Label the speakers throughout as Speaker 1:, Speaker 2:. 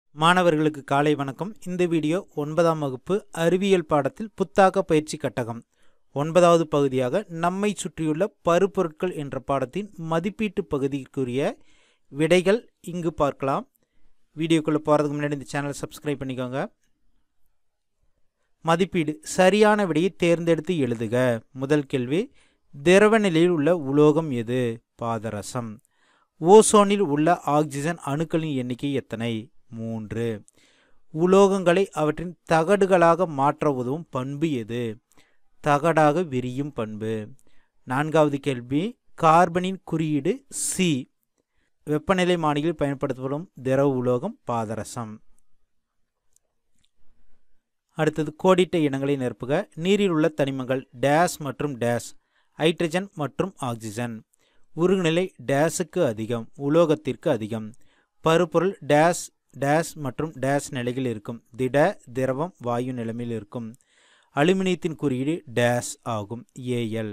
Speaker 1: மாணவர்களுக்கு காலை வணக்கம் இந்த வீடியோ ஒன்பதாம் வகுப்பு அறிவியல் பாடத்தில் புத்தாக்க பயிற்சி கட்டகம் ஒன்பதாவது பகுதியாக நம்மை சுற்றியுள்ள பருப்பொருட்கள் என்ற பாடத்தின் மதிப்பீட்டு பகுதிக்குரிய விடைகள் இங்கு பார்க்கலாம் வீடியோக்குள்ளே போகிறதுக்கு முன்னாடி இந்த சேனலை சப்ஸ்கிரைப் பண்ணிக்கோங்க மதிப்பீடு சரியான விடையை தேர்ந்தெடுத்து எழுதுக முதல் கேள்வி திரவ நிலையில் உள்ள உலோகம் எது பாதரசம் ஓசோனில் உள்ள ஆக்சிஜன் அணுக்களின் எண்ணிக்கை எத்தனை மூன்று உலோகங்களை அவற்றின் தகடுகளாக மாற்ற உதவும் பண்பு எது தகடாக விரியும் பண்பு நான்காவது கேள்வி கார்பனின் குறியீடு சி வெப்பநிலை மானியில் பயன்படுத்தப்படும் திரவ உலோகம் பாதரசம் அடுத்தது கோடிட்ட இனங்களை நிரப்புக நீரில் உள்ள தனிமங்கள் டேஸ் மற்றும் டேஸ் ஹைட்ரஜன் மற்றும் ஆக்சிஜன் உருகுநிலை டேஸுக்கு அதிகம் உலோகத்திற்கு அதிகம் பருப்பொருள் டேஸ் டேஸ் மற்றும் டேஸ் நிலையில் இருக்கும் திட திரவம் வாயு நிலைமையில் இருக்கும் அலுமினியத்தின் குறியீடு டேஸ் ஆகும் ஏஎல்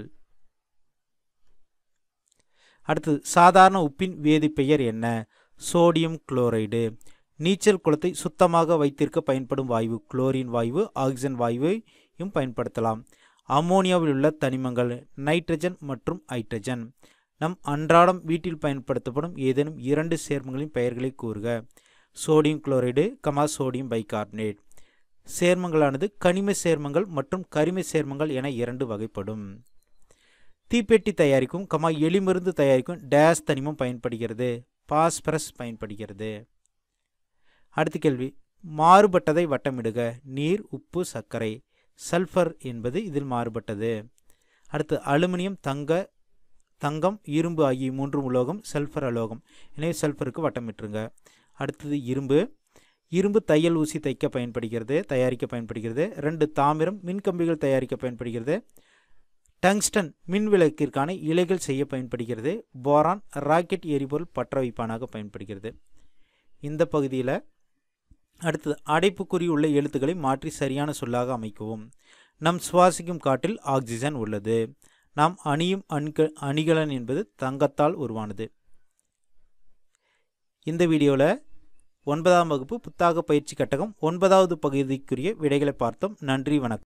Speaker 1: அடுத்தது சாதாரண உப்பின் வேதிப்பெயர் என்ன சோடியம் குளோரைடு நீச்சல் குளத்தை சுத்தமாக வைத்திருக்க பயன்படும் வாயு குளோரின் வாயு ஆக்சிஜன் வாயுவையும் பயன்படுத்தலாம் அம்மோனியாவில் உள்ள தனிமங்கள் நைட்ரஜன் மற்றும் ஹைட்ரஜன் நம் அன்றாடம் வீட்டில் பயன்படுத்தப்படும் ஏதேனும் இரண்டு சேர்மங்களின் பெயர்களை கூறுக sodium chloride comma sodium bicarbonate சேர்மங்களானது கனிம சேர்மங்கள் மற்றும் கரிம சேர்மங்கள் என இரண்டு வகைப்படும் தீப்பெட்டி தயாரிக்கும் கமா எலிமருந்து தயாரிக்கும் டேஸ் தனிமம் பயன்படுகிறது பாஸ்பரஸ் பயன்படுகிறது அடுத்த கேள்வி மாறுபட்டதை வட்டமிடுக நீர் உப்பு சர்க்கரை சல்ஃபர் என்பது இதில் மாறுபட்டது அடுத்து அலுமினியம் தங்க தங்கம் இரும்பு ஆகிய மூன்று உலோகம் சல்ஃபர் அலோகம் எனவே சல்ஃபருக்கு வட்டமிட்டுருங்க அடுத்தது இரும்பு இரும்பு தையல் ஊசி தைக்க பயன்படுகிறது தயாரிக்க பயன்படுகிறது ரெண்டு தாமிரம் மின்கம்பிகள் தயாரிக்க பயன்படுகிறது டங்ஸ்டன் மின் விளக்கிற்கான இலைகள் செய்ய பயன்படுகிறது போரான் ராக்கெட் எரிபொருள் பற்ற வைப்பானாக பயன்படுகிறது இந்த பகுதியில் அடுத்தது அடைப்புக்குறி உள்ள எழுத்துக்களை மாற்றி சரியான சொல்லாக அமைக்கவும் நம் சுவாசிக்கும் காற்றில் ஆக்சிஜன் உள்ளது நாம் அணியும் அண்க அணிகலன் என்பது தங்கத்தால் உருவானது இந்த வீடியோவில் ஒன்பதாம் வகுப்பு புத்தாக்க பயிற்சி கட்டகம் ஒன்பதாவது பகுதிக்குரிய விடைகளை பார்த்தோம் நன்றி வணக்கம்